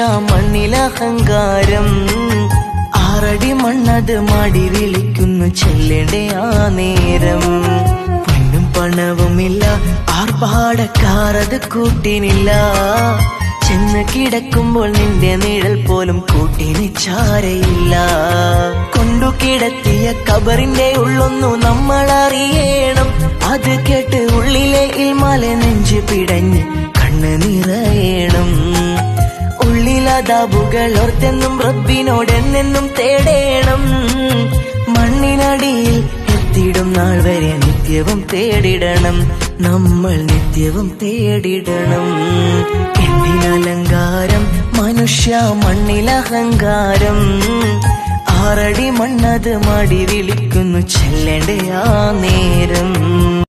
മണ്ണിലഹങ്കാരം ആറടി മണ്ണത് മാടി വിളിക്കുന്നു ചെല്ലേണ്ട ആ നേരം പൊന്നും പണവുമില്ല ആർഭാടക്കാരത് കൂട്ടിനില്ല ചെന്ന് കിടക്കുമ്പോൾ നിന്റെ നിഴൽ പോലും കൂട്ടിന് ചാരയില്ല കൊണ്ടു കിടത്തിയ കബറിന്റെ ഉള്ളൊന്നു നമ്മൾ അറിയണം അത് കേട്ട് ഉള്ളിലെ ഇൽമാലെ നെഞ്ചു പിടഞ്ഞ് കണ്ണ് നിറയണം ഉള്ളിലതാബുകൾ ഓർത്തെന്നും റബ്ബിനോട് എന്നെന്നും തേടേണം മണ്ണിനടിയിൽ എത്തിയിടും നാൾ വരെ നിത്യവും തേടിടണം നമ്മൾ നിത്യവും തേടിടണം എന്തിനലങ്കാരം മനുഷ്യ മണ്ണിലഹങ്കാരം ആറടി മണ്ണത് മാടി വിളിക്കുന്നു ചെല്ലേണ്ട ആ നേരം